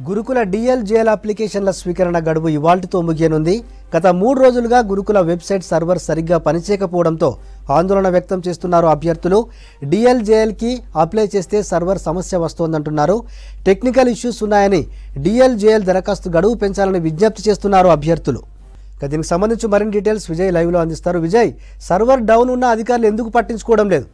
గురుకుల డిఎల్జేఎల్ అప్లికేషన్ల స్వీకరణ గడువు ఇవాల్టితో ముగియనుంది గత మూడు రోజులుగా గురుకుల వెబ్సైట్ సర్వర్ సరిగ్గా పనిచేయకపోవడంతో ఆందోళన వ్యక్తం చేస్తున్నారు అభ్యర్థులు డిఎల్జేఎల్కి అప్లై చేస్తే సర్వర్ సమస్య వస్తోందంటున్నారు టెక్నికల్ ఇష్యూస్ ఉన్నాయని డిఎల్జేఎల్ దరఖాస్తు గడువు పెంచాలని విజ్ఞప్తి చేస్తున్నారు అభ్యర్థులు ఇక దీనికి సంబంధించి మరిన్ని డీటెయిల్స్ విజయ్ లైవ్లో అందిస్తారు విజయ్ సర్వర్ డౌన్ ఉన్న అధికారులు ఎందుకు పట్టించుకోవడం లేదు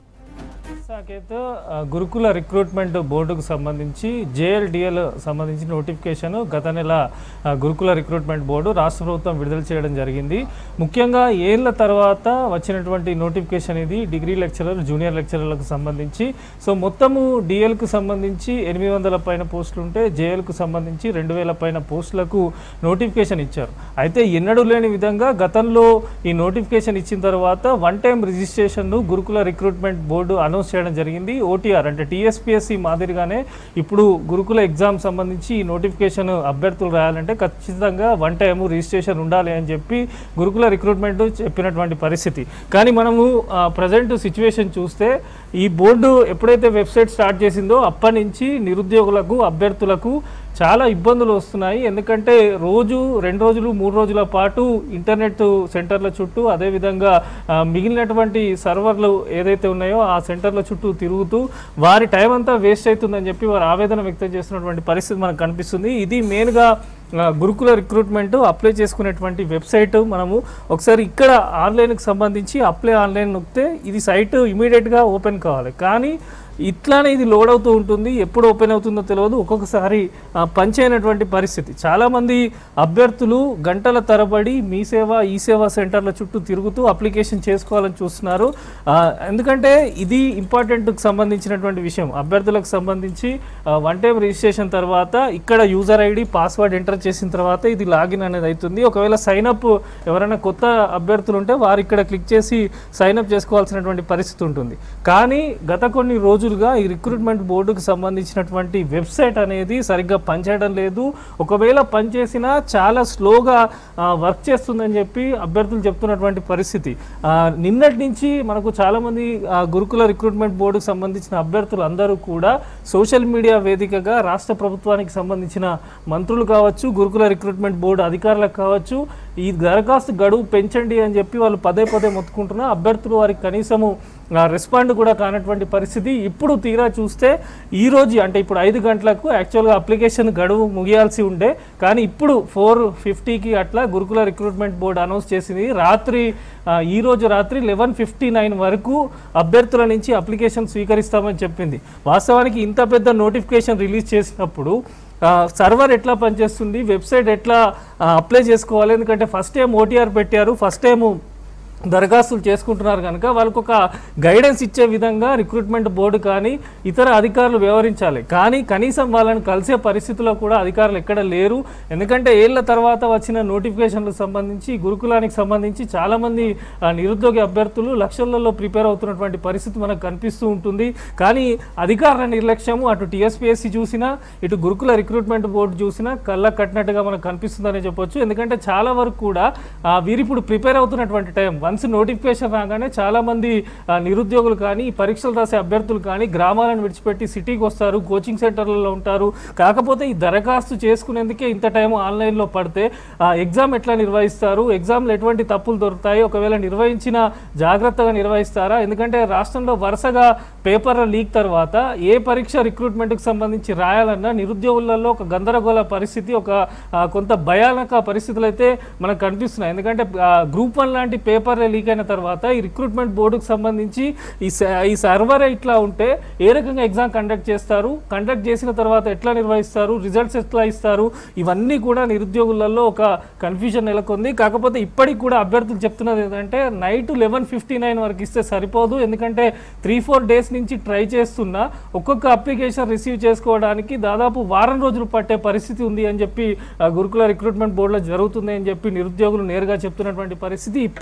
సాకేత్ ఆ, గురుకుల రిక్రూట్మెంట్ బోర్డుకు సంబంధించి జేఎల్డిఎల్ సంబంధించి నోటిఫికేషన్ గత నెల ఆ, గురుకుల రిక్రూట్మెంట్ బోర్డు రాష్ట్ర ప్రభుత్వం విడుదల చేయడం జరిగింది ముఖ్యంగా ఏళ్ల తర్వాత వచ్చినటువంటి నోటిఫికేషన్ ఇది డిగ్రీ లెక్చరర్ జూనియర్ లెక్చరర్లకు సంబంధించి సో మొత్తము డిఎల్కు సంబంధించి ఎనిమిది వందల పైన పోస్టులు ఉంటే జేఎల్కు సంబంధించి రెండు వేల పైన పోస్టులకు నోటిఫికేషన్ ఇచ్చారు అయితే ఎన్నడూ లేని విధంగా గతంలో ఈ నోటిఫికేషన్ ఇచ్చిన తర్వాత వన్ టైం రిజిస్ట్రేషన్ను గురుకుల రిక్రూట్మెంట్ బోర్డు అనౌన్స్ చేయడం జరిగింది ఓటీఆర్ అంటే టీఎస్పీఎస్సి మాదిరిగానే ఇప్పుడు గురుకుల ఎగ్జామ్ సంబంధించి ఈ నోటిఫికేషన్ అభ్యర్థులు రాయాలంటే ఖచ్చితంగా వన్ టైం రిజిస్ట్రేషన్ ఉండాలి అని చెప్పి గురుకుల రిక్రూట్మెంట్ చెప్పినటువంటి పరిస్థితి కానీ మనము ప్రజెంట్ సిచ్యువేషన్ చూస్తే ఈ బోర్డు ఎప్పుడైతే వెబ్సైట్ స్టార్ట్ చేసిందో అప్పటి నుంచి నిరుద్యోగులకు అభ్యర్థులకు చాలా ఇబ్బందులు వస్తున్నాయి ఎందుకంటే రోజు రెండు రోజులు మూడు రోజుల పాటు ఇంటర్నెట్ సెంటర్ల చుట్టూ అదేవిధంగా ఆ, మిగిలినటువంటి సర్వర్లు ఏదైతే ఉన్నాయో ఆ సెంటర్ల చుట్టూ తిరుగుతూ వారి టైం అంతా వేస్ట్ అవుతుందని చెప్పి వారు ఆవేదన వ్యక్తం చేస్తున్నటువంటి పరిస్థితి మనకు కనిపిస్తుంది ఇది మెయిన్గా ఆ, గురుకుల రిక్రూట్మెంట్ అప్లై చేసుకునేటువంటి వెబ్సైట్ మనము ఒకసారి ఇక్కడ ఆన్లైన్కి సంబంధించి అప్లై ఆన్లైన్ నొక్కితే ఇది సైట్ ఇమీడియట్గా ఓపెన్ కావాలి కానీ ఇట్లానే ఇది లోడ్ అవుతూ ఉంటుంది ఎప్పుడు ఓపెన్ అవుతుందో తెలియదు ఒక్కొక్కసారి ఆ, పనిచేయనటువంటి పరిస్థితి చాలామంది అభ్యర్థులు గంటల తరబడి మీ సేవ ఈ సేవా సెంటర్ల చుట్టూ తిరుగుతూ అప్లికేషన్ చేసుకోవాలని చూస్తున్నారు ఆ, ఎందుకంటే ఇది ఇంపార్టెంట్కి సంబంధించినటువంటి విషయం అభ్యర్థులకు సంబంధించి వన్ టైం రిజిస్ట్రేషన్ తర్వాత ఇక్కడ యూజర్ ఐడి పాస్వర్డ్ ఎంటర్ చేసిన తర్వాత ఇది లాగిన్ అనేది అవుతుంది ఒకవేళ సైన్ అప్ ఎవరైనా కొత్త అభ్యర్థులు ఉంటే వారు ఇక్కడ క్లిక్ చేసి సైన్ అప్ చేసుకోవాల్సినటువంటి పరిస్థితి ఉంటుంది కానీ గత కొన్ని రోజులుగా ఈ రిక్రూట్మెంట్ బోర్డుకు సంబంధించినటువంటి వెబ్సైట్ అనేది సరిగ్గా పనిచేయడం లేదు ఒకవేళ పనిచేసినా చాలా స్లోగా వర్క్ చేస్తుందని చెప్పి అభ్యర్థులు చెప్తున్నటువంటి పరిస్థితి ఆ, నిన్నటి నుంచి మనకు చాలామంది ఆ, గురుకుల రిక్రూట్మెంట్ బోర్డుకు సంబంధించిన అభ్యర్థులు అందరూ కూడా సోషల్ మీడియా వేదికగా రాష్ట్ర ప్రభుత్వానికి సంబంధించిన మంత్రులు కావచ్చు గురుకుల రిక్రూట్మెంట్ బోర్డు అధికారులకు కావచ్చు ఈ దరఖాస్తు గడువు పెంచండి అని చెప్పి వాళ్ళు పదే పదే మొత్తుకుంటున్నా అభ్యర్థులు వారికి కనీసము ఆ, రెస్పాండ్ కూడా కానటువంటి పరిస్థితి ఇప్పుడు తీరా చూస్తే ఈ రోజు అంటే ఇప్పుడు ఐదు గంటలకు యాక్చువల్గా అప్లికేషన్ గడువు ముగియాల్సి ఉండే కానీ ఇప్పుడు ఫోర్ ఫిఫ్టీకి అట్లా గురుకుల రిక్రూట్మెంట్ బోర్డు అనౌన్స్ చేసింది రాత్రి ఆ, ఈ రోజు రాత్రి లెవెన్ ఫిఫ్టీ నైన్ వరకు అభ్యర్థుల నుంచి అప్లికేషన్ స్వీకరిస్తామని చెప్పింది వాస్తవానికి ఇంత పెద్ద నోటిఫికేషన్ రిలీజ్ చేసినప్పుడు ఆ, సర్వర్ ఎట్లా పనిచేస్తుంది వెబ్సైట్ ఎట్లా ఆ, అప్లై చేసుకోవాలి ఎందుకంటే ఫస్ట్ టైం ఓటీఆర్ పెట్టారు ఫస్ట్ టైము దరఖాస్తులు చేసుకుంటున్నారు కనుక వాళ్ళకు ఒక గైడెన్స్ ఇచ్చే విధంగా రిక్రూట్మెంట్ బోర్డు కానీ ఇతర అధికారులు వ్యవహరించాలి కానీ కనీసం వాళ్ళని కలిసే పరిస్థితిలో కూడా అధికారులు ఎక్కడ లేరు ఎందుకంటే ఏళ్ల తర్వాత వచ్చిన నోటిఫికేషన్లకు సంబంధించి గురుకులానికి సంబంధించి చాలామంది ఆ, నిరుద్యోగ అభ్యర్థులు లక్షలలో ప్రిపేర్ అవుతున్నటువంటి పరిస్థితి మనకు కనిపిస్తూ ఉంటుంది కానీ అధికారుల నిర్లక్ష్యము అటు టీఎస్పీఎస్సీ చూసినా ఇటు గురుకుల రిక్రూట్మెంట్ బోర్డు చూసినా కళ్ళ కట్టినట్టుగా మనకు కనిపిస్తుందని చెప్పొచ్చు ఎందుకంటే చాలా వరకు కూడా ఆ, వీరు ఇప్పుడు ప్రిపేర్ అవుతున్నటువంటి టైం వన్స్ నోటిఫికేషన్ రాగానే చాలా మంది ఆ, నిరుద్యోగులు కానీ ఈ పరీక్షలు రాసే అభ్యర్థులు కానీ గ్రామాలను విడిచిపెట్టి సిటీకి వస్తారు కోచింగ్ సెంటర్లలో ఉంటారు కాకపోతే ఈ దరఖాస్తు చేసుకునేందుకే ఇంత టైం ఆన్లైన్లో పడితే ఆ, ఎగ్జామ్ ఎట్లా నిర్వహిస్తారు ఎగ్జామ్లో ఎటువంటి తప్పులు దొరుకుతాయి ఒకవేళ నిర్వహించిన జాగ్రత్తగా నిర్వహిస్తారా ఎందుకంటే రాష్ట్రంలో వరుసగా పేపర్ల లీక్ తర్వాత ఏ పరీక్ష రిక్రూట్మెంట్కి సంబంధించి రాయాలన్నా నిరుద్యోగులలో ఒక గందరగోళ పరిస్థితి ఒక ఆ, కొంత భయానక పరిస్థితులు అయితే మనకు కనిపిస్తున్నాయి ఎందుకంటే గ్రూప్ వన్ లాంటి పేపర్లే లీక్ అయిన తర్వాత ఈ రిక్రూట్మెంట్ బోర్డుకు సంబంధించి ఈ స- ఈ సర్వర్ ఇట్లా ఉంటే ఏ రకంగా ఎగ్జామ్ కండక్ట్ చేస్తారు కండక్ట్ చేసిన తర్వాత ఎట్లా నిర్వహిస్తారు రిజల్ట్స్ ఎట్లా ఇస్తారు ఇవన్నీ కూడా నిరుద్యోగులలో ఒక కన్ఫ్యూజన్ నెలకొంది కాకపోతే ఇప్పటికి కూడా అభ్యర్థులు చెప్తున్నది ఏంటంటే నైట్ లెవెన్ ఫిఫ్టీ నైన్ వరకు ఇస్తే సరిపోదు ఎందుకంటే త్రీ ఫోర్ డేస్ నుంచి ట్రై చేస్తున్నా ఒక్కొక్క అప్లికేషన్ రిసీవ్ చేసుకోవడానికి దాదాపు వారం రోజులు పట్టే పరిస్థితి ఉంది అని చెప్పి ఆ, గురుకుల రిక్రూట్మెంట్ బోర్డులో జరుగుతుంది అని చెప్పి నిరుద్యోగులు నేరుగా చెప్తున్నటువంటి పరిస్థితి ఇప్పటికైనా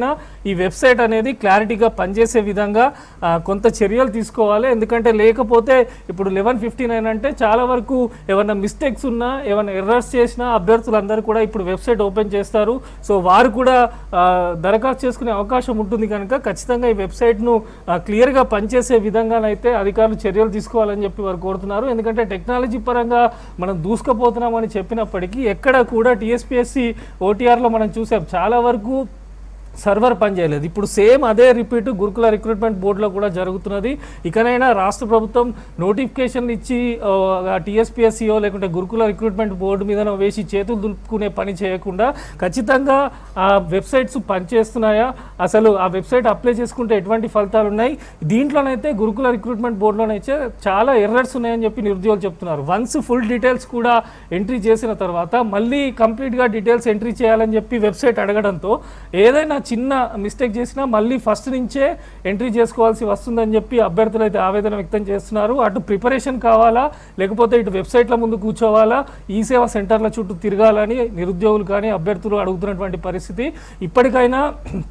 ఈ వెబ్సైట్ అనేది క్లారిటీగా పనిచేసే విధంగా ఆ, కొంత చర్యలు తీసుకోవాలి ఎందుకంటే లేకపోతే ఇప్పుడు లెవెన్ ఫిఫ్టీ నైన్ అంటే చాలా వరకు ఏమైనా మిస్టేక్స్ ఉన్నా ఏమైనా ఎర్రర్స్ చేసినా అభ్యర్థులందరూ కూడా ఇప్పుడు వెబ్సైట్ ఓపెన్ చేస్తారు సో వారు కూడా ఆ, దరఖాస్తు చేసుకునే అవకాశం ఉంటుంది కనుక ఖచ్చితంగా ఈ వెబ్సైట్ను ఆ, క్లియర్గా పనిచేసే విధంగానైతే అధికారులు చర్యలు తీసుకోవాలని చెప్పి వారు కోరుతున్నారు ఎందుకంటే టెక్నాలజీ పరంగా మనం దూసుకుపోతున్నామని చెప్పినప్పటికీ ఎక్కడ కూడా టీఎస్పీఎస్సి ఓటీఆర్లో మనం చూసాం చాలా వరకు సర్వర్ పనిచేయలేదు ఇప్పుడు సేమ్ అదే రిపీట్ గురుకుల రిక్రూట్మెంట్ బోర్డులో కూడా జరుగుతున్నది ఇకనైనా రాష్ట్ర ప్రభుత్వం నోటిఫికేషన్లు ఇచ్చి టీఎస్పీఎస్సీఓ లేకుంటే గురుకుల రిక్రూట్మెంట్ బోర్డు మీద వేసి చేతులు దులుపుకునే పని చేయకుండా ఖచ్చితంగా ఆ వెబ్సైట్స్ పనిచేస్తున్నాయా అసలు ఆ వెబ్సైట్ అప్లై చేసుకుంటే ఎటువంటి ఫలితాలు ఉన్నాయి దీంట్లోనైతే గురుకుల రిక్రూట్మెంట్ బోర్డులోనైతే చాలా ఎర్రర్స్ ఉన్నాయని చెప్పి నిరుద్యోగులు చెప్తున్నారు వన్స్ ఫుల్ డీటెయిల్స్ కూడా ఎంట్రీ చేసిన తర్వాత మళ్ళీ కంప్లీట్గా డీటెయిల్స్ ఎంట్రీ చేయాలని చెప్పి వెబ్సైట్ అడగడంతో ఏదైనా చిన్న మిస్టేక్ చేసినా మళ్ళీ ఫస్ట్ నుంచే ఎంట్రీ చేసుకోవాల్సి వస్తుందని చెప్పి అభ్యర్థులు అయితే ఆవేదన వ్యక్తం చేస్తున్నారు అటు ప్రిపరేషన్ కావాలా లేకపోతే ఇటు వెబ్సైట్ల ముందు కూర్చోవాలా ఈ సేవా సెంటర్ల చుట్టూ తిరగాలని నిరుద్యోగులు కానీ అభ్యర్థులు అడుగుతున్నటువంటి పరిస్థితి ఇప్పటికైనా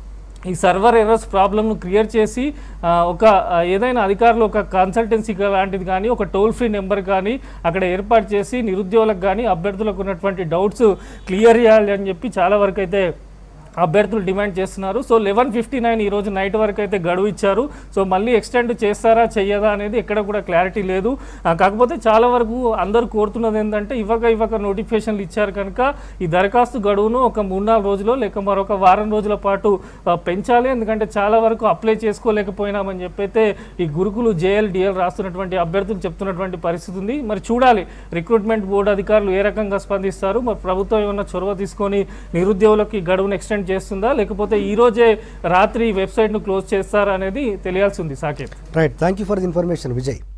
ఈ సర్వర్ ఎర్రర్స్ ప్రాబ్లమ్ను క్లియర్ చేసి ఆ, ఒక ఆ, ఏదైనా అధికారులు ఒక కన్సల్టెన్సీ లాంటిది కానీ ఒక టోల్ ఫ్రీ నెంబర్ కానీ అక్కడ ఏర్పాటు చేసి నిరుద్యోగులకు కానీ అభ్యర్థులకు ఉన్నటువంటి డౌట్స్ క్లియర్ చేయాలి అని చెప్పి చాలా వరకు అయితే అభ్యర్థులు డిమాండ్ చేస్తున్నారు సో లెవెన్ ఫిఫ్టీ నైన్ ఈరోజు నైట్ వరకు అయితే గడువు ఇచ్చారు సో మళ్ళీ ఎక్స్టెండ్ చేస్తారా చెయ్యదా అనేది ఎక్కడ కూడా క్లారిటీ లేదు ఆ, కాకపోతే చాలా వరకు అందరూ కోరుతున్నది ఏంటంటే ఇవ్వక ఇవ్వక నోటిఫికేషన్లు ఇచ్చారు కనుక ఈ దరఖాస్తు గడువును ఒక మూడు నాలుగు రోజులు లేక మరొక వారం రోజుల పాటు ఆ, పెంచాలి ఎందుకంటే చాలా వరకు అప్లై చేసుకోలేకపోయినామని చెప్పైతే ఈ గురుకులు జేఎల్ డిఎల్ రాస్తున్నటువంటి అభ్యర్థులు చెప్తున్నటువంటి పరిస్థితి ఉంది మరి చూడాలి రిక్రూట్మెంట్ బోర్డు అధికారులు ఏ రకంగా స్పందిస్తారు మరి ప్రభుత్వం ఏమన్నా చొరవ తీసుకొని నిరుద్యోగులకు ఈ గడువును ఎక్స్టెండ్ చేస్తుందా లేకపోతే ఈ రోజే రాత్రి ఈ వెబ్సైట్ను క్లోజ్ చేస్తారా అనేది తెలియాల్సి ఉంది Saketh right thank you for the information Vijay